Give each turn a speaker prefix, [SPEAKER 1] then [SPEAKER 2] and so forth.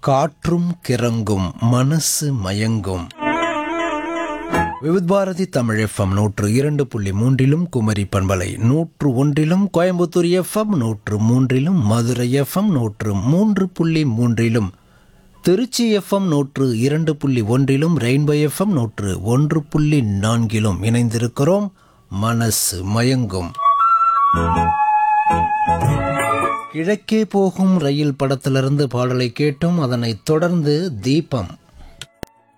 [SPEAKER 1] காற்றும் கிறங்கும் மனசு மயங்கும் விவித் பாரதி தமிழ் எஃப்எம் நூற்று இரண்டு புள்ளி மூன்றிலும் குமரி பண்பலை நூற்று ஒன்றிலும் கோயம்புத்தூர் எஃப்எம் நூற்று மூன்றிலும் மதுரை எஃப்எம் நூற்று மூன்று புள்ளி மூன்றிலும் திருச்சி எஃப்எம் நூற்று இரண்டு புள்ளி ஒன்றிலும் ரெயின்போ எஃப்எம் நூற்று ஒன்று புள்ளி நான்கிலும் இணைந்திருக்கிறோம் மனசு மயங்கும் கிழக்கே போகும் ரயில் படத்திலிருந்து பாடலை கேட்டும் அதனைத் தொடர்ந்து தீபம்